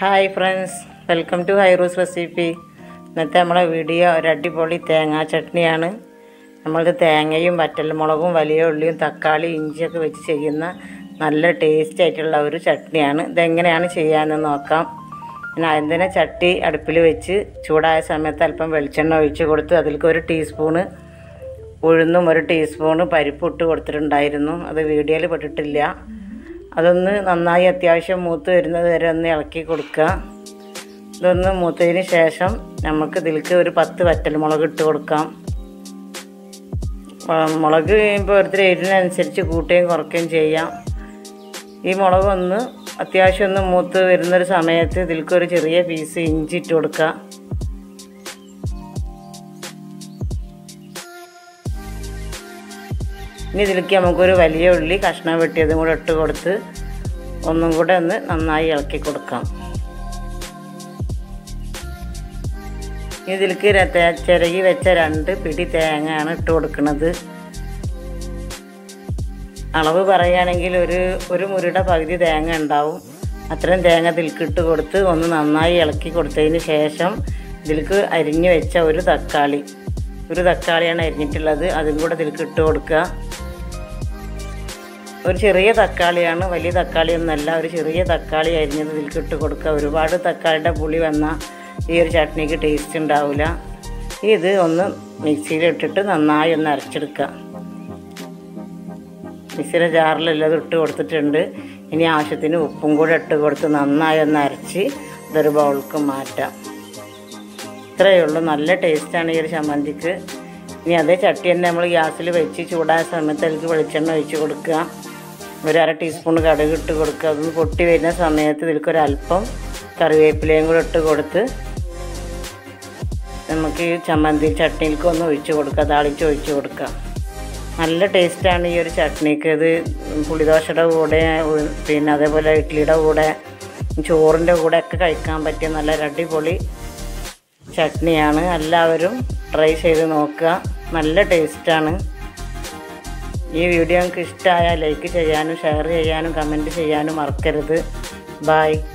hi friends welcome to ഹൈറൂസ് recipe ഇന്നത്തെ നമ്മളെ വീഡിയോ ഒരു അടിപൊളി തേങ്ങാ ചട്നിയാണ് നമ്മൾക്ക് തേങ്ങയും വറ്റൽമുളകും വലിയ ഉള്ളിയും തക്കാളി ഇഞ്ചിയൊക്കെ വെച്ച് ചെയ്യുന്ന നല്ല ടേസ്റ്റ് ആയിട്ടുള്ള ഒരു ചട്നിയാണ് ഇതെങ്ങനെയാണ് ചെയ്യാമെന്ന് നോക്കാം പിന്നെ ആദ്യം തന്നെ ചട്ടി അടുപ്പിൽ വെച്ച് ചൂടായ സമയത്ത് അല്പം വെളിച്ചെണ്ണ ഒഴിച്ച് കൊടുത്ത് അതിലേക്ക് ഒരു ടീസ്പൂണ് ഉഴുന്നും ഒരു ടീസ്പൂണ് പരിപ്പ് ഇട്ട് കൊടുത്തിട്ടുണ്ടായിരുന്നു അത് വീഡിയോയിൽ പെട്ടിട്ടില്ല അതൊന്ന് നന്നായി അത്യാവശ്യം മൂത്ത് വരുന്നത് വരെ ഒന്ന് ഇളക്കി കൊടുക്കുക ഇതൊന്ന് മൂത്തതിന് ശേഷം നമുക്ക് ഇതിലേക്ക് ഒരു പത്ത് വറ്റൽമുളക് ഇട്ട് കൊടുക്കാം ആ, മുളക് ഇപ്പോൾ ഓരോരുത്തർ എരിവിനനുസരിച്ച് കൂട്ടുകയും കുറയ്ക്കുകയും ചെയ്യാം ഈ മുളക് ഒന്ന് അത്യാവശ്യം ഒന്ന് മൂത്ത് വരുന്നൊരു സമയത്ത് ഇതിലേക്ക് ഒരു ചെറിയ പീസ് ഇഞ്ചി ഇട്ട് കൊടുക്കുക ഇനി ഇതിലേക്ക് നമുക്കൊരു വലിയ ഉള്ളി കഷ്ണം വെട്ടിയതും കൂടെ ഇട്ട് കൊടുത്ത് ഒന്നും കൂടെ ഒന്ന് നന്നായി ഇളക്കി കൊടുക്കാം ഇനി ഇതിലേക്ക് ര- തേ- ചിരകി വെച്ച രണ്ട് പിടി തേങ്ങയാണ് ഇട്ട് കൊടുക്കുന്നത് അളവ് പറയുകയാണെങ്കിൽ ഒരു ഒരു മുറിയുടെ പകുതി തേങ്ങ ഉണ്ടാവും അത്രയും തേങ്ങ ഇതിലേക്ക് ഇട്ട് കൊടുത്ത് ഒന്ന് നന്നായി ഇളക്കി കൊടുത്തതിന് ശേഷം ഇതിലേക്ക് അരിഞ്ഞു വെച്ച ഒരു തക്കാളി ഒരു തക്കാളിയാണ് അരിഞ്ഞിട്ടുള്ളത് അതും കൂടെ ഇതിലേക്ക് ഇട്ട് കൊടുക്കുക ഒരു ചെറിയ തക്കാളിയാണ് വലിയ തക്കാളിയൊന്നുമല്ല ഒരു ചെറിയ തക്കാളി അരിഞ്ഞത് ഇതിലേക്ക് ഇട്ട് കൊടുക്കുക ഒരുപാട് തക്കാളിയുടെ പുളി വന്നാൽ ഈ ഒരു ചട്നിക്ക് ടേസ്റ്റ് ഉണ്ടാവില്ല ഇത് ഒന്ന് മിക്സിയിൽ ഇട്ടിട്ട് നന്നായി ഒന്ന് അരച്ചെടുക്കുക മിക്സിയുടെ ജാറിലെല്ലാം ഇത് ഇട്ട് കൊടുത്തിട്ടുണ്ട് ഇനി ആവശ്യത്തിന് ഉപ്പും കൂടെ ഇട്ട് കൊടുത്ത് നന്നായി ഒന്ന് അരച്ച് ഇതൊരു ബൗൾക്ക് മാറ്റാം ഇത്രയേ ഉള്ളൂ നല്ല ടേസ്റ്റാണ് ഈ ഒരു ചമ്മന്തിക്ക് ഇനി അതേ ചട്ടി തന്നെ നമ്മൾ ഗ്യാസിൽ വെച്ച് ചൂടായ സമയത്ത് അതിലേക്ക് വെളിച്ചെണ്ണ ഒഴിച്ച് കൊടുക്കുക ഒരു അര ടീസ്പൂൺ കടുക് ഇട്ട് കൊടുക്കുക അതൊന്ന് പൊട്ടി വരുന്ന സമയത്ത് ഇതിലേക്ക് ഒരു അല്പം കറിവേപ്പിലയും കൂടെ ഇട്ട് കൊടുത്ത് നമുക്ക് ഈ ചമ്മന്തി ചട്നിയിലേക്ക് ഒന്ന് ഒഴിച്ച് കൊടുക്കുക താളിച്ച് ഒഴിച്ച് കൊടുക്കുക നല്ല ടേസ്റ്റാണ് ഈ ഒരു ചട്നിക്ക് ഇത് പുളിദോശയുടെ കൂടെ ഉ- പിന്നെ അതേപോലെ ഇഡ്ഡലിയുടെ കൂടെ ചോറിൻ്റെ കൂടെ ഒക്കെ കഴിക്കാൻ പറ്റിയ നല്ല ഒരു അടിപൊളി ചട്നിയാണ് എല്ലാവരും ട്രൈ ചെയ്ത് നോക്കുക നല്ല ടേസ്റ്റാണ് ഈ വീഡിയോ നിങ്ങൾക്ക് ഇഷ്ടമായാൽ ലൈക്ക് ചെയ്യാനും ഷെയർ ചെയ്യാനും കമൻറ്റ് ചെയ്യാനും മറക്കരുത് ബായ്